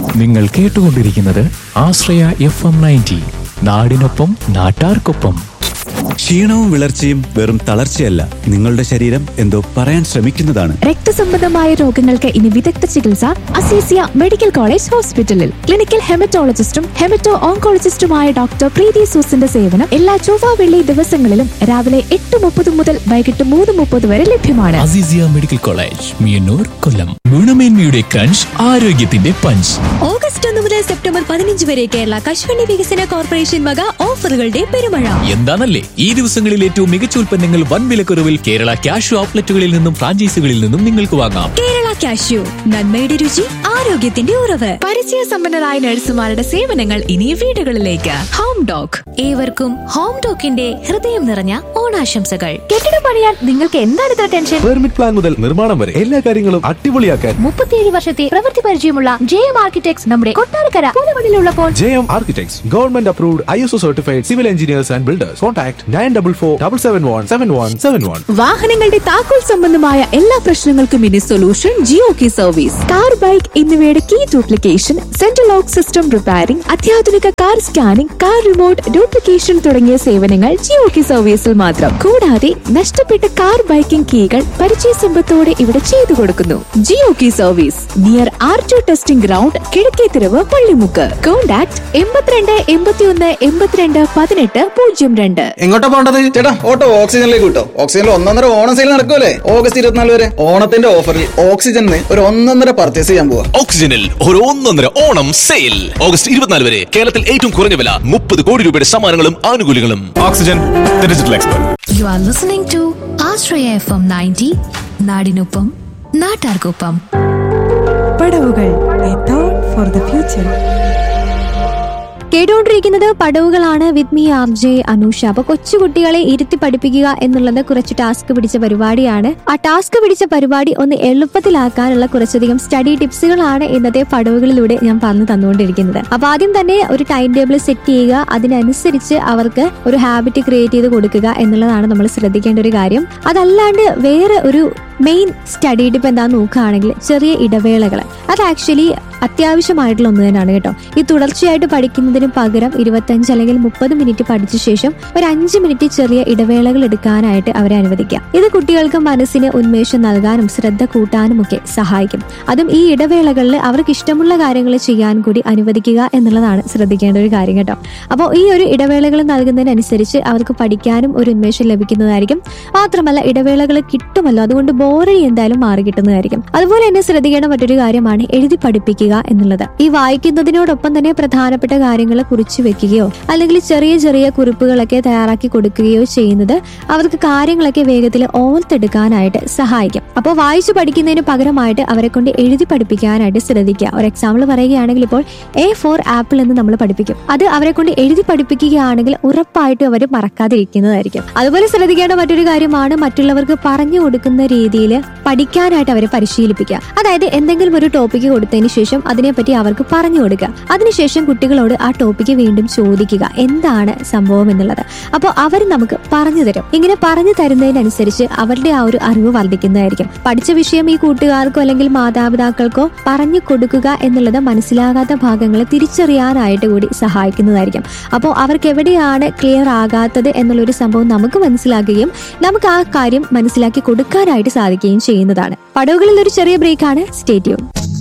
നിങ്ങൾ കേട്ടുകൊണ്ടിരിക്കുന്നത് ആശ്രയ F M ninety നാടിനൊപ്പം നാട്ടാർക്കൊപ്പം ക്ഷീണവും വിളർച്ചയും വെറും തളർച്ചയല്ല നിങ്ങളുടെ ശരീരം എന്തോ പറയാൻ ശ്രമിക്കുന്നതാണ് രക്തസംബന്ധമായ രോഗങ്ങൾക്ക് ഇനി വിദഗ്ധ ചികിത്സ അസീസിയ മെഡിക്കൽ കോളേജ് ഹോസ്പിറ്റലിൽ ക്ലിനിക്കൽ ഹെമറ്റോളജിസ്റ്റും ഹെമറ്റോ ഓങ്കോളജിസ്റ്റുമായ ഡോക്ടർ പ്രീതി സൂസിന്റെ സേവനം എല്ലാ ചൊവ്വ വെള്ളി ദിവസങ്ങളിലും രാവിലെ എട്ട് മുപ്പത് മുതൽ വൈകിട്ട് മൂന്ന് മുപ്പത് വരെ ലഭ്യമാണ് അസീസിയ മെഡിക്കൽ കോളേജ് മിയന്നൂർ കൊല്ലം ഗുണമേന്മയുടെ ക്രഞ്ച് ആരോഗ്യത്തിന്റെ പഞ്ച് ഓഗസ്റ്റ് ഒന്ന് മുതൽ സെപ്റ്റംബർ പതിനഞ്ച് വരെ കേരള കശുവണ്ടി വികസന കോർപ്പറേഷൻ വക ഓഫറുകളുടെ പെരുമഴ എന്താണല്ലേ ഈ ദിവസങ്ങളിൽ ഏറ്റവും മികച്ച ഉൽപ്പന്നങ്ങൾ വൻ വിലക്കുറവിൽ കേരള ക്യാഷ് ഔട്ട്ലെറ്റുകളിൽ നിന്നും ഫ്രാഞ്ചൈസികളിൽ നിന്നും നിങ്ങൾക്ക് വാങ്ങാം കേരള കാഷ്യൂ നന്മയുടെ രുചി ആരോഗ്യത്തിന്റെ ഉറവ് പരിചയസമ്പന്നരായ നഴ്സുമാരുടെ സേവനങ്ങൾ ഇനി വീടുകളിലേക്ക് ഹോം ഡോഗ് ഏവർക്കും ഹോം ടോക്കിന്റെ ഹൃദയം നിറഞ്ഞ ഓണാശംസകൾ കെട്ടിടം പണിയാൻ നിങ്ങൾക്ക് എന്താണ് ഇത്ര ടെൻഷൻ പെർമിറ്റ് പ്ലാൻ മുതൽ നിർമ്മാണം വരെ എല്ലാ കാര്യങ്ങളും അടിപൊളിയാക്കാൻ മുപ്പത്തിയേഴ് വർഷത്തെ പ്രവൃത്തി പരിചയമുള്ള ജെ എം ആർക്കിടെക്ട്സ് നമ്മുടെ കൊട്ടാരക്കര പൂലമണിലുള്ളപ്പോൾ J M architects government approved I S O certified civil engineers and builders contact nine double four double seven one seven one seven one വാഹനങ്ങളുടെ താക്കോൽ സംബന്ധമായ എല്ലാ പ്രശ്നങ്ങൾക്കും ഇനി solution Jio key service car bike എന്നിവയുടെ key duplication central lock system repairing അത്യാധുനിക car scanning car remote duplication തുടങ്ങിയ സേവനങ്ങൾ ജിയോ കി സർവീസിൽ മാത്രം കൂടാതെ നഷ്ടപ്പെട്ട കാർ ബൈക്കിംഗ് കീകൾ പരിചയ സമ്പത്തോടെ ഇവിടെ ചെയ്തു കൊടുക്കുന്നു Jio key service near R TO testing ground Kizhakkethiravu Pallimukku contact എൺപത്തിരണ്ട് എൺപത്തിയൊന്ന് എൺപത്തിരണ്ട് പതിനെട്ട് പൂജ്യം രണ്ട് എങ്ങോട്ടാ പോണ്ടത് ചേട്ടാ ഓട്ടോ ഓക്സിജനിലേക്ക് കിട്ടോ ഓക്സിജനിൽ ഒന്നൊന്നര ഓണം സെയിൽ നടക്കുമല്ലേ ഓഗസ്റ്റ് ഇരുപത്തിനാല് വരെ ഓണത്തിന്റെ ഓഫറിൽ ഓക്സിജനിൽ ഒരു ഒന്നൊന്നര പർച്ചേസ് ചെയ്യാൻ പോവാ ഓക്സിജനിൽ ഒരു ഒന്നൊന്നര ഓണം സെയിൽ ഓഗസ്റ്റ് ഇരുപത്തിനാല് വരെ കേരളത്തിൽ ഏറ്റവും കുറഞ്ഞ വില മുപ്പത് കോടി രൂപയുടെ സമ്മാനങ്ങളും ആനുകൂല്യങ്ങളും oxygen digital expert U R listening to Ashraya F M ninety നാടിനൊപ്പം നാട്ടാർക്കൊപ്പം പടവുകൾ a thought for the future കേട്ടുകൊണ്ടിരിക്കുന്നത് പടവുകളാണ് with me R J Anusha അപ്പൊ കൊച്ചുകുട്ടികളെ ഇരുത്തി പഠിപ്പിക്കുക എന്നുള്ളത് കുറച്ച് ടാസ്ക് പിടിച്ച പരിപാടിയാണ് ആ ടാസ്ക് പിടിച്ച പരിപാടി ഒന്ന് എളുപ്പത്തിലാക്കാനുള്ള കുറച്ചധികം സ്റ്റഡി ടിപ്സുകളാണ് ഇന്നത്തെ പടവുകളിലൂടെ ഞാൻ പറഞ്ഞു തന്നുകൊണ്ടിരിക്കുന്നത് അപ്പൊ ആദ്യം തന്നെ ഒരു ടൈം ടേബിൾ സെറ്റ് ചെയ്യുക അതിനനുസരിച്ച് അവർക്ക് ഒരു ഹാബിറ്റ് ക്രിയേറ്റ് ചെയ്ത് കൊടുക്കുക എന്നുള്ളതാണ് നമ്മൾ ശ്രദ്ധിക്കേണ്ട ഒരു കാര്യം അതല്ലാണ്ട് വേറെ ഒരു മെയിൻ സ്റ്റഡി ടിപ്പ് എന്താന്ന് നോക്കുകയാണെങ്കിൽ ചെറിയ ഇടവേളകൾ അത് ആക്ച്വലി അത്യാവശ്യമായിട്ടുള്ള ഒന്ന് തന്നെയാണ് കേട്ടോ ഈ തുടർച്ചയായിട്ട് പഠിക്കുന്നതിന് പകരം ഇരുപത്തഞ്ച് അല്ലെങ്കിൽ മുപ്പത് മിനിറ്റ് പഠിച്ച ശേഷം ഒരു അഞ്ച് മിനിറ്റ് ചെറിയ ഇടവേളകൾ എടുക്കാനായിട്ട് അവരെ അനുവദിക്കാം ഇത് കുട്ടികൾക്ക് മനസ്സിന് ഉന്മേഷം നൽകാനും ശ്രദ്ധ കൂട്ടാനും ഒക്കെ സഹായിക്കും അതും ഈ ഇടവേളകളിൽ അവർക്ക് ഇഷ്ടമുള്ള കാര്യങ്ങൾ ചെയ്യാൻ കൂടി അനുവദിക്കുക എന്നുള്ളതാണ് ശ്രദ്ധിക്കേണ്ട ഒരു കാര്യം കേട്ടോ അപ്പോൾ ഈ ഒരു ഇടവേളകൾ നൽകുന്നതിനനുസരിച്ച് അവർക്ക് പഠിക്കാനും ഒരു ഉന്മേഷം ലഭിക്കുന്നതായിരിക്കും മാത്രമല്ല ഇടവേളകൾ കിട്ടുമല്ലോ അതുകൊണ്ട് ബോറടി എന്തായാലും മാറി കിട്ടുന്നതായിരിക്കും അതുപോലെ തന്നെ ശ്രദ്ധിക്കേണ്ട മറ്റൊരു കാര്യമാണ് എഴുതി പഠിപ്പിക്കുക എന്നുള്ളത് ഈ വായിക്കുന്നതിനോടൊപ്പം തന്നെ പ്രധാനപ്പെട്ട കാര്യങ്ങൾ കുറിച്ചു വെക്കുകയോ അല്ലെങ്കിൽ ചെറിയ ചെറിയ കുറിപ്പുകളൊക്കെ തയ്യാറാക്കി കൊടുക്കുകയോ ചെയ്യുന്നത് അവർക്ക് കാര്യങ്ങളൊക്കെ വേഗത്തിൽ ഓർത്തെടുക്കാനായിട്ട് സഹായിക്കും അപ്പോൾ വായിച്ചു പഠിക്കുന്നതിന് പകരമായിട്ട് അവരെ കൊണ്ട് എഴുതി പഠിപ്പിക്കാനായിട്ട് ശ്രദ്ധിക്കുക ഒരു എക്സാമ്പിൾ പറയുകയാണെങ്കിൽ ഇപ്പോൾ എ ഫോർ ആപ്പിൾ എന്ന് നമ്മൾ പഠിപ്പിക്കും അത് അവരെ കൊണ്ട് എഴുതി പഠിപ്പിക്കുകയാണെങ്കിൽ ഉറപ്പായിട്ടും അവർ മറക്കാതിരിക്കുന്നതായിരിക്കും അതുപോലെ ശ്രദ്ധിക്കേണ്ട മറ്റൊരു കാര്യമാണ് മറ്റുള്ളവർക്ക് പറഞ്ഞു കൊടുക്കുന്ന രീതിയിൽ പഠിക്കാനായിട്ട് അവരെ പരിശീലിപ്പിക്കുക അതായത് എന്തെങ്കിലും ഒരു ടോപ്പിക്ക് കൊടുത്തതിന് ശേഷം അതിനെപ്പറ്റി അവർക്ക് പറഞ്ഞു കൊടുക്കുക അതിനുശേഷം കുട്ടികളോട് ആ ടോപ്പിക്ക് വീണ്ടും ചോദിക്കുക എന്താണ് സംഭവം എന്നുള്ളത് അപ്പോൾ അവർ നമുക്ക് പറഞ്ഞു തരും ഇങ്ങനെ പറഞ്ഞു തരുന്നതിനനുസരിച്ച് അവരുടെ ആ ഒരു അറിവ് വർദ്ധിക്കുന്നതായിരിക്കും പഠിച്ച വിഷയം ഈ കൂട്ടുകാർക്കോ അല്ലെങ്കിൽ മാതാപിതാക്കൾക്കോ പറഞ്ഞു കൊടുക്കുക എന്നുള്ളത് മനസ്സിലാകാത്ത ഭാഗങ്ങൾ തിരിച്ചറിയാനായിട്ട് കൂടി സഹായിക്കുന്നതായിരിക്കും അപ്പോൾ അവർക്ക് എവിടെയാണ് ക്ലിയർ ആകാത്തത് എന്നുള്ളൊരു സംഭവം നമുക്ക് മനസ്സിലാക്കുകയും നമുക്ക് ആ കാര്യം മനസ്സിലാക്കി കൊടുക്കാനായിട്ട് സാധിക്കുകയും ചെയ്യുന്നതാണ് പടവുകളിൽ ഒരു ചെറിയ ബ്രേക്കാണ് സ്റ്റേറ്റ്യൂൺ